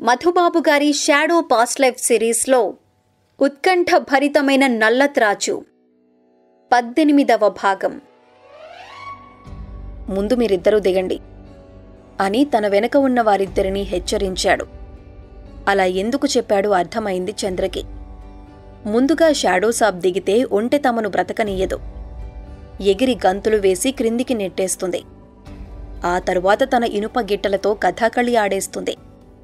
మధుబాబు గారి shadow past life సిరీస్లో ఉత్కంఠ భరితమైన నల్లత్రాచు పద్దెనిమిదవ భాగం ముందు మీరిద్దరూ దిగండి అని తన వెనక ఉన్న వారిద్దరినీ హెచ్చరించాడు అలా ఎందుకు చెప్పాడో అర్థమైంది చంద్రకి ముందుగా షాడో సాబ్ దిగితే ఒంటె తమను బ్రతకనీయదు ఎగిరి గంతులు వేసి క్రిందికి నెట్టేస్తుంది ఆ తరువాత తన ఇనుప గిట్టలతో కథాకళి ఆడేస్తుంది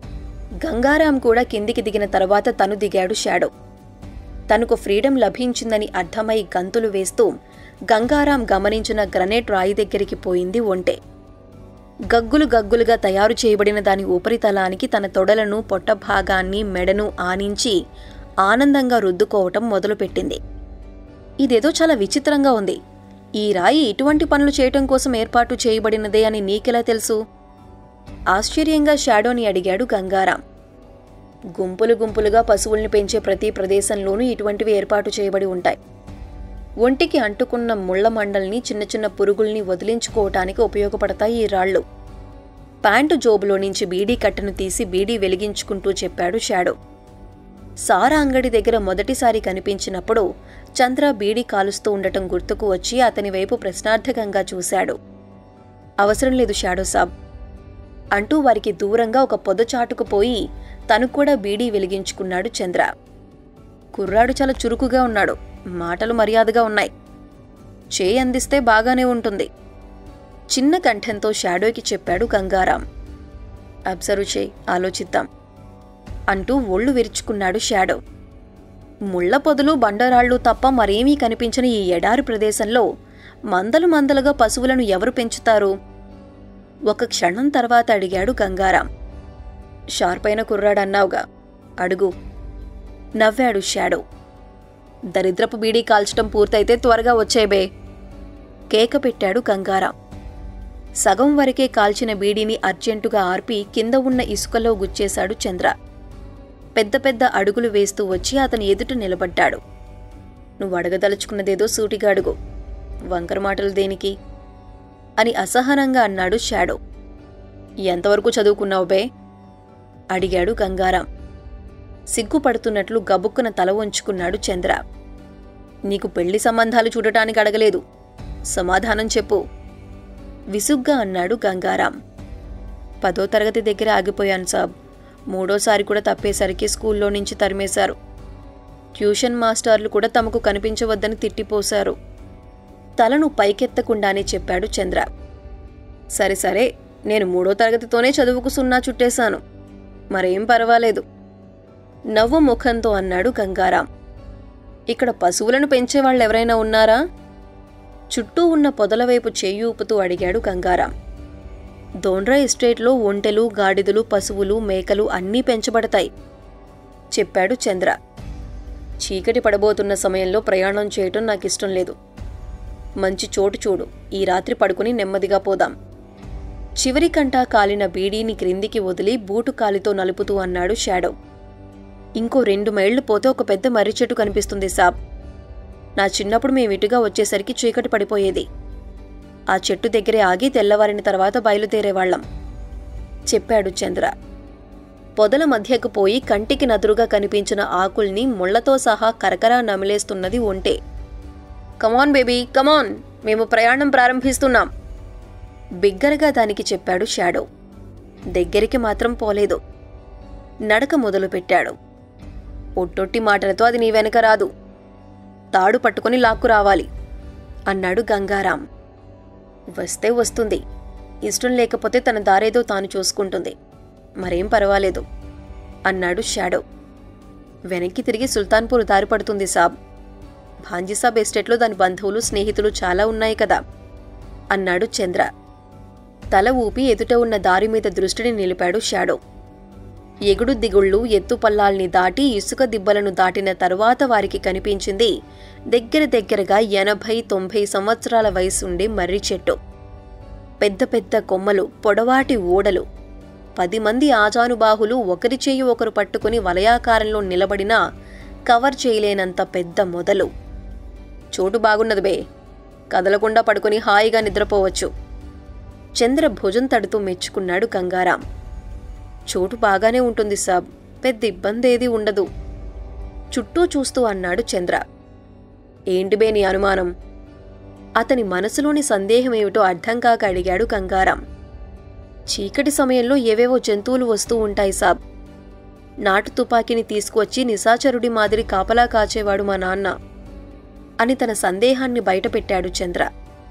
గంగారాం కూడా కిందికి దిగిన తర్వాత తను దిగాడు షాడో తనకు ఫ్రీడమ్ లభించిందని అర్థమై గంతులు వేస్తూ గంగారాం గమనించిన గ్రనేట్ రాయి దగ్గరికి పోయింది ఒంటె గగ్గులు గగ్గులుగా తయారు చేయబడిన దాని ఉపరితలానికి తన తొడలను పొట్ట భాగాన్ని మెడను ఆనించి ఆనందంగా రుద్దుకోవటం మొదలుపెట్టింది ఇదేదో చాలా విచిత్రంగా ఉంది ఈ రాయి ఇటువంటి పనులు చేయటం కోసం ఏర్పాటు చేయబడినదే అని నీకెలా తెలుసు ఆశ్చర్యంగా షాడోని అడిగాడు గంగారాం గుంపులు గుంపులుగా పశువుల్ని పెంచే ప్రతి ప్రదేశంలోనూ ఇటువంటివి ఏర్పాటు చేయబడి ఉంటాయి ఒంటికి అంటుకున్న ముళ్ల మండల్ని చిన్న చిన్న పురుగుల్ని వదిలించుకోవటానికి ఉపయోగపడతాయి ఈ రాళ్ళు ప్యాంటు జోబులో నుంచి బీడీ కట్టను తీసి బీడీ వెలిగించుకుంటూ చెప్పాడు షాడో సారా అంగడి దగ్గర మొదటిసారి కనిపించినప్పుడు చంద్ర బీడీ కాలుస్తూ ఉండటం గుర్తుకు వచ్చి అతని వైపు ప్రశ్నార్థకంగా చూశాడు అవసరం లేదు షాడో సాబ్ అంటూ వారికి దూరంగా ఒక పొదచాటుకు పోయి తను కూడా బీడీ వెలిగించుకున్నాడు చంద్ర కుర్రాడు చాలా చురుకుగా ఉన్నాడు మాటలు మర్యాదగా ఉన్నాయి చేయి అందిస్తే బాగానే ఉంటుంది చిన్న కంఠంతో షాడోకి చెప్పాడు గంగారాం అబ్జర్వ్ చేయి ఆలోచిద్దాం అంటూ ఒళ్ళు విరుచుకున్నాడు షాడో ముళ్ల పొదలు బండరాళ్ళు తప్ప మరేమీ కనిపించని ఈ ఎడారి ప్రదేశంలో మందలు మందలుగా పశువులను ఎవరు పెంచుతారు ఒక క్షణం తర్వాత అడిగాడు గంగారాం షార్పైన కుర్రాడన్నావుగా అడుగు నవ్వాడు షాడో దరిద్రపు బీడీ కాల్చటం పూర్తయితే త్వరగా వచ్చేబే కేక పెట్టాడు గంగారాం సగం వరకే కాల్చిన బీడీని అర్జెంటుగా ఆర్పి కింద ఉన్న ఇసుకలో గుచ్చేశాడు చంద్ర పెద్ద పెద్ద అడుగులు వేస్తూ వచ్చి అతని ఎదుట నిలబడ్డాడు నువ్వు అడగదలుచుకున్నదేదో సూటిగా అడుగు వంకర మాటలు దేనికి అని అసహనంగా అన్నాడు షాడో ఎంతవరకు చదువుకున్నావు బే అడిగాడు గంగారాం సిగ్గుపడుతున్నట్లు గబుక్కున తల వంచుకున్నాడు చంద్ర నీకు పెళ్లి సంబంధాలు చూడటానికి అడగలేదు సమాధానం చెప్పు విసుగ్గా అన్నాడు గంగారాం పదో తరగతి దగ్గర ఆగిపోయాను సాబ్ మూడోసారి కూడా తప్పేసరికి స్కూల్లో నుంచి తరిమేశారు ట్యూషన్ మాస్టర్లు కూడా తమకు కనిపించవద్దని తిట్టిపోశారు తలను పైకెత్తకుండానే చెప్పాడు చంద్ర సరే సరే నేను మూడో తరగతితోనే చదువుకు సున్నా చుట్టేశాను మరేం పర్వాలేదు నవ్వు ముఖంతో అన్నాడు గంగారాం ఇక్కడ పశువులను పెంచేవాళ్ళు ఎవరైనా ఉన్నారా చుట్టూ ఉన్న పొదల వైపు చేయి ఊపుతూ అడిగాడు గంగారాం దోండ్రా ఎస్టేట్లో ఒంటెలు గాడిదలు పశువులు మేకలు అన్నీ పెంచబడతాయి చెప్పాడు చంద్ర చీకటి పడబోతున్న సమయంలో ప్రయాణం చేయటం నాకిష్టం లేదు మంచి చోటు చూడు ఈ రాత్రి పడుకుని నెమ్మదిగా పోదాం చివరి కంటా కాలిన బీడీని క్రిందికి వదిలి బూటు కాలితో నలుపుతూ అన్నాడు షాడో ఇంకో రెండు మైళ్లు పోతే ఒక పెద్ద మర్రి చెట్టు కనిపిస్తుంది సాబ్ నా చిన్నప్పుడు మేము ఇటుగా వచ్చేసరికి చీకటి పడిపోయేది ఆ చెట్టు దగ్గరే ఆగి తెల్లవారిన తర్వాత బయలుదేరేవాళ్లం చెప్పాడు చంద్ర పొదల మధ్యకు పోయి కంటికి నదురుగా కనిపించిన ఆకుల్ని ముళ్లతో సహా కరకరా నమిలేస్తున్నది ఒంటే కమాన్ బేబీ కమాన్ మేము ప్రయాణం ప్రారంభిస్తున్నాం బిగ్గరగా దానికి చెప్పాడు షాడో దగ్గరికి మాత్రం పోలేదు నడక మొదలుపెట్టాడు ఒట్టొట్టి మాటలతో అది నీ వెనక రాదు తాడు పట్టుకొని లాక్కు రావాలి అన్నాడు గంగారాం వస్తే వస్తుంది ఇష్టం లేకపోతే తన దారేదో తాను చూసుకుంటుంది మరేం పర్వాలేదు అన్నాడు షాడో వెనక్కి తిరిగి సుల్తాన్పూర్ దారి పడుతుంది సాబ్ భాంజీసాబ్ ఎస్టేట్లో దాని బంధువులు స్నేహితులు చాలా ఉన్నాయి కదా అన్నాడు చంద్ర తల ఊపి ఎదుట ఉన్న దారి మీద దృష్టిని నిలిపాడు షాడో ఎగుడు దిగుళ్ళు ఎత్తుపల్లాల్ని దాటి ఇసుక దిబ్బలను దాటిన తరువాత వారికి కనిపించింది దగ్గర దగ్గరగా ఎనభై తొంభై సంవత్సరాల వయసుండే మర్రి చెట్టు పెద్ద పెద్ద కొమ్మలు పొడవాటి ఓడలు పది మంది ఆజానుబాహులు ఒకరి చేయి ఒకరు పట్టుకుని వలయాకారంలో నిలబడినా కవర్ చేయలేనంత పెద్ద మొదలు చోటు బాగున్నది బే కదలకుండా పడుకుని హాయిగా నిద్రపోవచ్చు చంద్ర భుజం తడుతూ మెచ్చుకున్నాడు గంగారాం చోటు బాగానే ఉంటుంది సాబ్ పెద్ద ఇబ్బంది ఏది ఉండదు చుట్టూ చూస్తూ అన్నాడు చంద్ర ఏంటి బే నీ అనుమానం అతని మనసులోని సందేహం ఏమిటో అర్థం కాక అడిగాడు గంగారాం చీకటి సమయంలో ఏవేవో జంతువులు వస్తూ ఉంటాయి సాబ్ నాటు తుపాకీని తీసుకువచ్చి నిశాచరుడి మాదిరి కాపలా కాచేవాడు మా నాన్న అని తన సందేహాన్ని బయటపెట్టాడు చంద్ర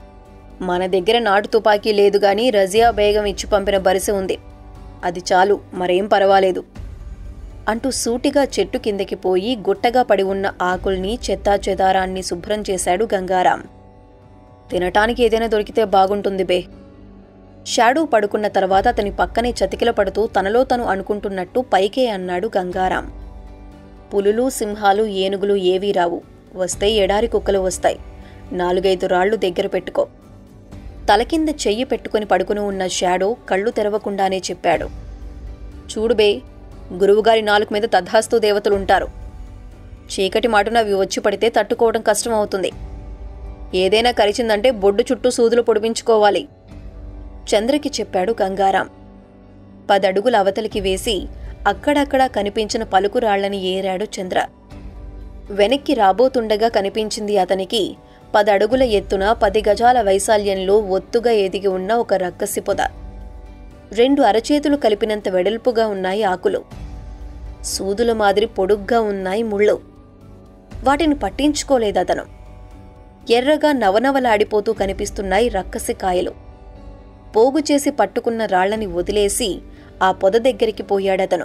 మన దగ్గర నాటు తుపాకీ లేదు గాని రజియా బేగం ఇచ్చి పంపిన బరిసె ఉంది అది చాలు మరేం పర్వాలేదు అంటూ సూటిగా చెట్టు కిందకి పోయి గుట్టగా పడి ఉన్న ఆకుల్ని చెత్తా చెదారాన్ని శుభ్రం చేశాడు గంగారాం తినటానికి ఏదైనా దొరికితే బాగుంటుంది బే షాడో పడుకున్న తర్వాత అతని పక్కనే చతికిల పడుతూ తనలో తను అనుకుంటున్నట్టు పైకే అన్నాడు గంగారాం పులులు సింహాలు ఏనుగులు ఏవీ రావు వస్తే ఎడారి కుక్కలు వస్తాయి నాలుగైదు రాళ్లు దగ్గర పెట్టుకో తల కింద చెయ్యి పెట్టుకుని పడుకుని ఉన్న షాడో కళ్ళు తెరవకుండానే చెప్పాడు చూడుబే గురువుగారి నాలుగు మీద తద్ధాస్తు దేవతలుంటారు చీకటి మాటున అవి వచ్చి పడితే తట్టుకోవడం కష్టం అవుతుంది ఏదైనా కరిచిందంటే బొడ్డు చుట్టూ సూదులు పొడిపించుకోవాలి చంద్రకి చెప్పాడు గంగారాం పదడుగుల అవతలికి వేసి అక్కడక్కడా కనిపించిన పలుకు రాళ్లని ఏరాడు చంద్ర వెనక్కి రాబోతుండగా కనిపించింది అతనికి పదడుగుల ఎత్తున పది గజాల వైశాల్యంలో ఒత్తుగా ఎదిగి ఉన్న ఒక రక్కసి పొద రెండు అరచేతులు కలిపినంత వెడల్పుగా ఉన్నాయి ఆకులు సూదుల మాదిరి పొడుగ్గా ఉన్నాయి ముళ్ళు వాటిని పట్టించుకోలేదతను ఎర్రగా నవనవలాడిపోతూ కనిపిస్తున్నాయి రక్కసి కాయలు పోగు చేసి పట్టుకున్న రాళ్లని వదిలేసి ఆ పొద దగ్గరికి పోయాడతను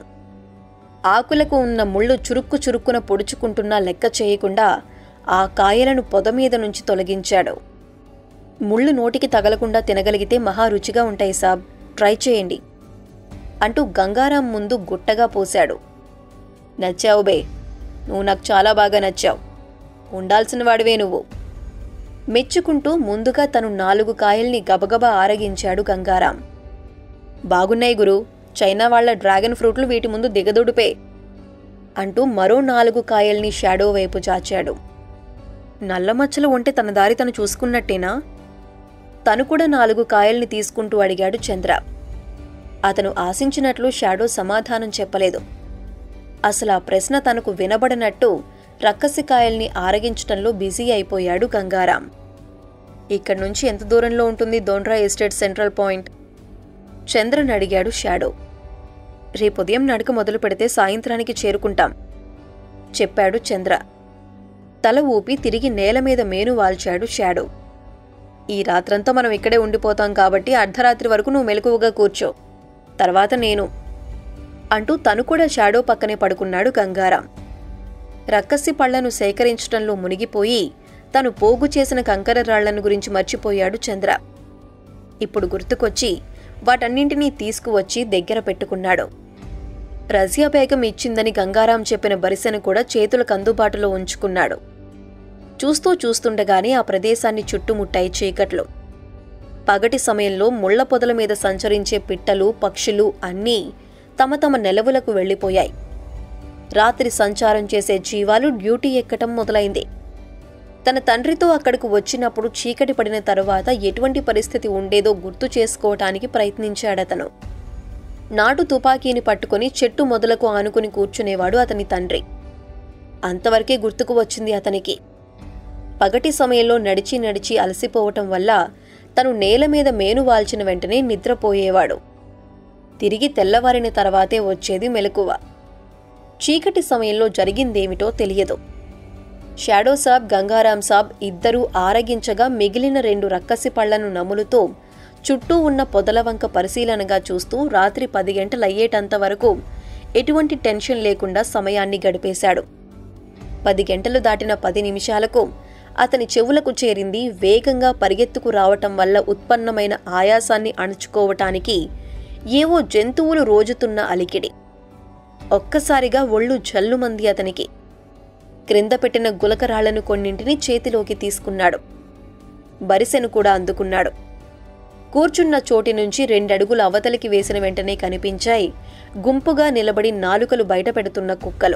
ఆకులకు ఉన్న ముళ్ళు చురుక్కు చురుక్కున పొడుచుకుంటున్నా లెక్క చేయకుండా ఆ కాయలను పొద మీద నుంచి తొలగించాడు ముళ్ళు నోటికి తగలకుండా తినగలిగితే మహా రుచిగా ఉంటాయి సాబ్ ట్రై చేయండి అంటూ గంగారాం ముందు గుట్టగా పోశాడు నచ్చావు బే నువ్వు నాకు చాలా బాగా నచ్చావు ఉండాల్సిన వాడివే నువ్వు మెచ్చుకుంటూ ముందుగా తను నాలుగు కాయల్ని గబగబా ఆరగించాడు గంగారాం బాగున్నాయి గురు చైనా వాళ్ళ డ్రాగన్ ఫ్రూట్లు వీటి ముందు దిగదుడిపే అంటూ మరో నాలుగు కాయల్ని షాడో వైపు చాచాడు నల్లమచ్చలు ఉంటే తన దారి తను చూసుకున్నట్టేనా తను కూడా నాలుగు కాయల్ని తీసుకుంటూ అడిగాడు చంద్ర అతను ఆశించినట్లు షాడో సమాధానం చెప్పలేదు అసలు ఆ ప్రశ్న తనకు వినబడినట్టు రక్కసికాయల్ని ఆరగించటంలో బిజీ అయిపోయాడు గంగారాం ఇక్కడి నుంచి ఎంత దూరంలో ఉంటుంది Dondra estate central point Chandran అడిగాడు షాడో రేపుదయం నడక మొదలు పెడితే సాయంత్రానికి చేరుకుంటాం చెప్పాడు చంద్ర తల ఊపి తిరిగి నేల మీద మేను వాల్చాడు షాడో ఈ రాత్రంతా మనం ఇక్కడే ఉండిపోతాం కాబట్టి అర్ధరాత్రి వరకు నువ్వు మెలకువగా కూర్చో తర్వాత నేను అంటూ తను కూడా షాడో పక్కనే పడుకున్నాడు గంగారాం రక్కసి పళ్లను సేకరించటంలో మునిగిపోయి తను పోగు చేసిన కంకర రాళ్లను గురించి మర్చిపోయాడు చంద్ర ఇప్పుడు గుర్తుకొచ్చి వాటన్నింటినీ తీసుకువచ్చి దగ్గర పెట్టుకున్నాడు రజియా బేగం ఇచ్చిందని గంగారాం చెప్పిన బరిసెను కూడా చేతులకు అందుబాటులో ఉంచుకున్నాడు చూస్తూ చూస్తుండగానే ఆ ప్రదేశాన్ని చుట్టుముట్టాయి చీకట్లు పగటి సమయంలో ముళ్ల పొదల మీద సంచరించే పిట్టలు పక్షులు అన్నీ తమ తమ నెలవులకు వెళ్ళిపోయాయి రాత్రి సంచారం చేసే జీవాలు డ్యూటీ ఎక్కటం మొదలైంది తన తండ్రితో అక్కడకు వచ్చినప్పుడు చీకటి పడిన తరువాత ఎటువంటి పరిస్థితి ఉండేదో గుర్తు చేసుకోవటానికి ప్రయత్నించాడతను నాటు తుపాకీని పట్టుకుని చెట్టు మొదలకు ఆనుకుని కూర్చునేవాడు అతని తండ్రి అంతవరకే గుర్తుకు వచ్చింది అతనికి పగటి సమయంలో నడిచి నడిచి అలసిపోవటం వల్ల తను నేల మీద మేను వాల్చిన వెంటనే నిద్రపోయేవాడు తిరిగి తెల్లవారిన తర్వాతే వచ్చేది మెలకువ చీకటి సమయంలో జరిగిందేమిటో తెలియదు షాడో సాబ్ గంగారాం సాబ్ ఇద్దరూ ఆరగించగా మిగిలిన రెండు రక్కసి పళ్లను నములుతూ చుట్టూ ఉన్న పొదల వంక పరిశీలనగా చూస్తూ రాత్రి పది గంటలయ్యేటంత వరకు ఎటువంటి టెన్షన్ లేకుండా సమయాన్ని గడిపేశాడు పది గంటలు దాటిన పది నిమిషాలకు అతని చెవులకు చేరింది వేగంగా పరిగెత్తుకు రావటం వల్ల ఉత్పన్నమైన ఆయాసాన్ని అణుచుకోవటానికి ఏవో జంతువులు రోజుతున్న అలికిడి ఒక్కసారిగా ఒళ్ళు జల్లుమంది అతనికి క్రింద పెట్టిన గులకరాళ్లను కొన్నింటిని చేతిలోకి తీసుకున్నాడు బరిసెను కూడా అందుకున్నాడు కూర్చున్న చోటి నుంచి రెండడుగులు అవతలికి వేసిన వెంటనే కనిపించాయి గుంపుగా నిలబడి నాలుకలు బయటపెడుతున్న కుక్కలు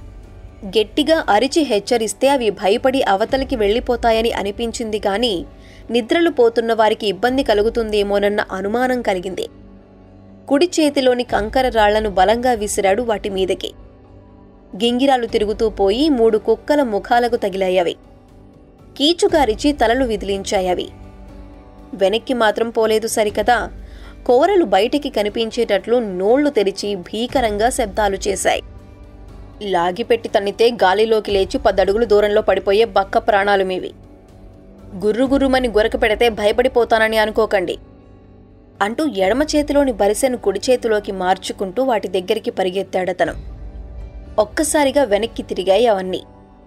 గట్టిగా అరిచి హెచ్చరిస్తే అవి భయపడి అవతలికి వెళ్ళిపోతాయని అనిపించింది గాని నిద్రలు పోతున్న వారికి ఇబ్బంది కలుగుతుందేమోనన్న అనుమానం కలిగింది కుడి చేతిలోని కంకర రాళ్లను బలంగా విసిరాడు వాటి మీదకి గింగిరాలు తిరుగుతూ పోయి మూడు కుక్కల ముఖాలకు తగిలాయవి కీచుగారిచి తలలు విదిలించాయవి వెనక్కి మాత్రం పోలేదు సరికదా కోరలు బయటికి కనిపించేటట్లు నోళ్లు తెరిచి భీకరంగా శబ్దాలు చేశాయి లాగిపెట్టి తన్నితే గాలిలోకి లేచి పదడుగులు దూరంలో పడిపోయే బక్క ప్రాణాలు మీవి గుర్రుగుర్రుమని గురక పెడితే భయపడిపోతానని అనుకోకండి అంటూ ఎడమ చేతిలోని బరిసెను కుడి చేతిలోకి మార్చుకుంటూ వాటి దగ్గరికి పరిగెత్తాడతను ఒక్కసారిగా వెనక్కి తిరిగాయి అవన్నీ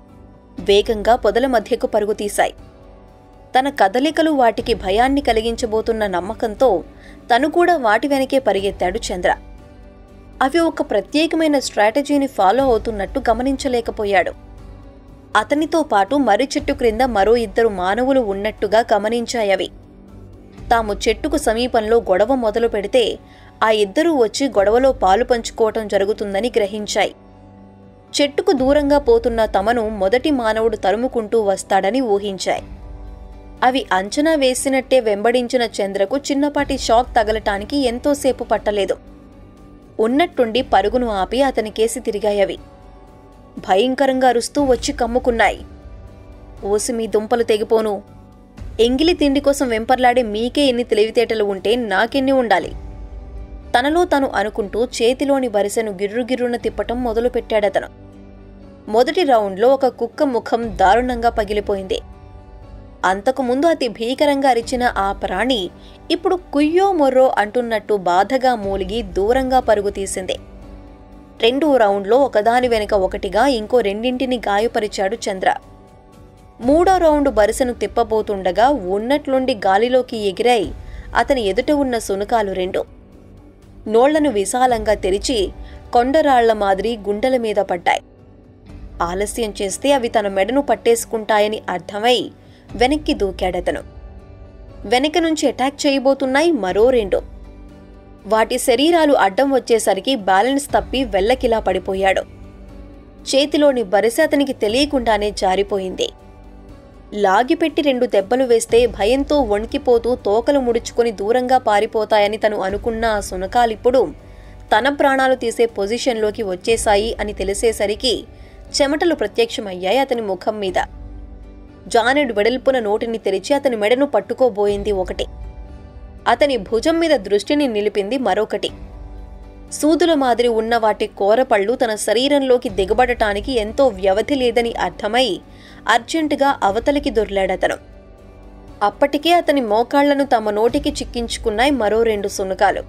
వేగంగా పొదల మధ్యకు పరుగు తీశాయి తన కదలికలు వాటికి భయాన్ని కలిగించబోతున్న నమ్మకంతో తను కూడా వాటి వెనకే పరిగెత్తాడు చంద్ర అవి ఒక ప్రత్యేకమైన స్ట్రాటజీని ఫాలో అవుతున్నట్టు గమనించలేకపోయాడు అతనితో పాటు మర్రి చెట్టు క్రింద మరో ఇద్దరు మానవులు ఉన్నట్టుగా గమనించాయవి తాము చెట్టుకు సమీపంలో గొడవ మొదలు పెడితే ఆ ఇద్దరూ వచ్చి గొడవలో పాలు పంచుకోవటం జరుగుతుందని గ్రహించాయి చెట్టుకు దూరంగా పోతున్న తమను మొదటి మానవుడు తరుముకుంటూ వస్తాడని ఊహించాయి అవి అంచనా వేసినట్టే వెంబడించిన చంద్రకు చిన్నపాటి షాక్ తగలటానికి ఎంతోసేపు పట్టలేదు ఉన్నట్టుండి పరుగును ఆపి అతని కేసి తిరిగాయవి భయంకరంగా అరుస్తూ వచ్చి కమ్ముకున్నాయి ఓసి మీ దుంపలు తెగిపోను ఎంగిలి తిండి కోసం వెంపర్లాడే మీకే ఎన్ని తెలివితేటలు ఉంటే నాకెన్ని ఉండాలి తనలో తను అనుకుంటూ చేతిలోని వరిసెను గిర్రుగిర్రున తిప్పటం మొదలుపెట్టాడతను మొదటి రౌండ్లో ఒక కుక్క ముఖం దారుణంగా పగిలిపోయింది అంతకుముందు అతి భీకరంగా అరిచిన ఆ ప్రాణి ఇప్పుడు కుయ్యో మొర్రో అంటున్నట్టు బాధగా మూలిగి దూరంగా పరుగు తీసింది రెండో రౌండ్లో ఒకదాని వెనుక ఒకటిగా ఇంకో రెండింటిని గాయపరిచాడు చంద్ర మూడో రౌండ్ బరిసెను తిప్పబోతుండగా ఉన్నట్లుండి గాలిలోకి ఎగిరాయి అతని ఎదుట ఉన్న సునకాలు రెండు నోళ్లను విశాలంగా తెరిచి కొండరాళ్ల మాదిరి గుండెల మీద పడ్డాయి ఆలస్యం చేస్తే అవి తన మెడను పట్టేసుకుంటాయని అర్థమై వెనక్కి దూకాడతను వెనక నుంచి అటాక్ చేయబోతున్నాయి మరో రెండు వాటి శరీరాలు అడ్డం వచ్చేసరికి బ్యాలెన్స్ తప్పి వెల్లకిలా పడిపోయాడు చేతిలోని బరిసె అతనికి తెలియకుండానే జారిపోయింది లాగిపెట్టి రెండు దెబ్బలు వేస్తే భయంతో వణికిపోతూ తోకలు ముడుచుకొని దూరంగా పారిపోతాయని తను అనుకున్న ఆ సునకాలిప్పుడు తన ప్రాణాలు తీసే పొజిషన్లోకి వచ్చేశాయి అని తెలిసేసరికి చెమటలు ప్రత్యక్షమయ్యాయి అతని ముఖం మీద జానెడ్ వెడల్పున నోటిని తెరిచి అతని మెడను పట్టుకోబోయింది ఒకటి అతని భుజం మీద దృష్టిని నిలిపింది మరొకటి సూదుల మాదిరి ఉన్న వాటి కోరపళ్ళు తన శరీరంలోకి దిగబడటానికి ఎంతో వ్యవధి లేదని అర్థమై అర్జెంటుగా అవతలికి దొర్లాడతను అప్పటికే అతని మోకాళ్లను తమ నోటికి చిక్కించుకున్నాయి మరో రెండు సునకాలు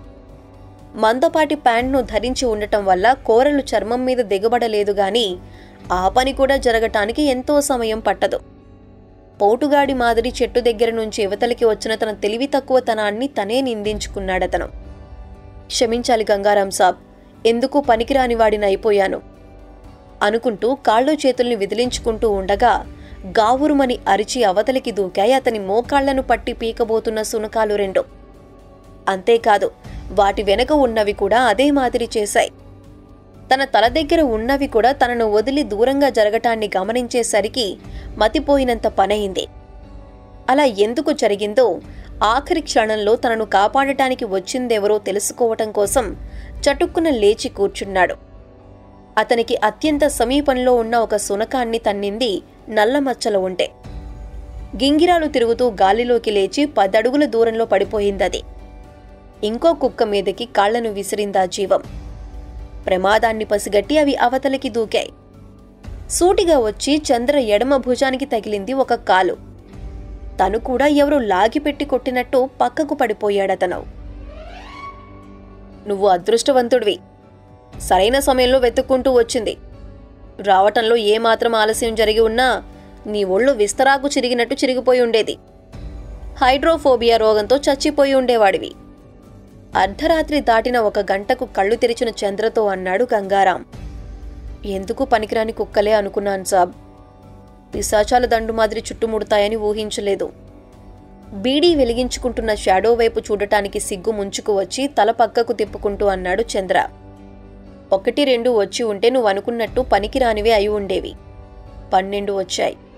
మందపాటి ప్యాంట్ను ధరించి ఉండటం వల్ల కోరలు చర్మం మీద దిగబడలేదు గాని ఆ పని కూడా జరగటానికి ఎంతో సమయం పట్టదు పోటుగాడి మాదిరి చెట్టు దగ్గర నుంచి యువతలకి వచ్చిన తన తెలివి తక్కువతనాన్ని తనే నిందించుకున్నాడతను క్షమించాలి గంగారాం సాబ్ ఎందుకు పనికిరాని వాడిని అయిపోయాను అనుకుంటూ కాళ్ళు చేతుల్ని విదిలించుకుంటూ ఉండగా గావురుమని అరిచి అవతలికి దూకాయి అతని మోకాళ్లను పట్టి పీకబోతున్న సునకాలు రెండు అంతేకాదు వాటి వెనక ఉన్నవి కూడా అదే మాదిరి చేశాయి తన తల దగ్గర ఉన్నవి కూడా తనను వదిలి దూరంగా జరగటాన్ని గమనించేసరికి మతిపోయినంత పనయింది అలా ఎందుకు జరిగిందో ఆఖరి క్షణంలో తనను కాపాడటానికి వచ్చిందెవరో తెలుసుకోవటం కోసం చటుక్కున లేచి కూర్చున్నాడు అతనికి అత్యంత సమీపంలో ఉన్న ఒక సునకాన్ని తన్నింది నల్లమచ్చల ఉంటే గింగిరాలు తిరుగుతూ గాలిలోకి లేచి పదడుగుల దూరంలో పడిపోయిందది ఇంకో కుక్క మీదకి కాళ్లను విసిరిందా జీవం ప్రమాదాన్ని పసిగట్టి అవి అవతలికి దూకాయి సూటిగా వచ్చి చంద్ర ఎడమ భుజానికి తగిలింది ఒక కాలు తను కూడా ఎవరో లాగిపెట్టి కొట్టినట్టు పక్కకు పడిపోయాడతను నువ్వు అదృష్టవంతుడివి సరైన సమయంలో వెతుక్కుంటూ వచ్చింది రావటంలో ఏమాత్రం ఆలస్యం జరిగి ఉన్నా నీ ఒళ్ళు విస్తరాకు చిరిగినట్టు చిరిగిపోయి ఉండేది హైడ్రోఫోబియా రోగంతో చచ్చిపోయి ఉండేవాడివి అర్ధరాత్రి దాటిన ఒక గంటకు కళ్ళు తెరిచిన చంద్రతో అన్నాడు గంగారాం ఎందుకు పనికిరాని కుక్కలే అనుకున్నాను సాబ్ పిశాచాల దండు మాదిరి చుట్టుముడతాయని ఊహించలేదు బీడీ వెలిగించుకుంటున్న షాడో వైపు చూడటానికి సిగ్గు ముంచుకు వచ్చి తల పక్కకు తిప్పుకుంటూ అన్నాడు చంద్ర ఒకటి రెండు వచ్చి ఉంటే నువ్వు అనుకున్నట్టు పనికిరానివే అయి ఉండేవి పన్నెండు వచ్చాయి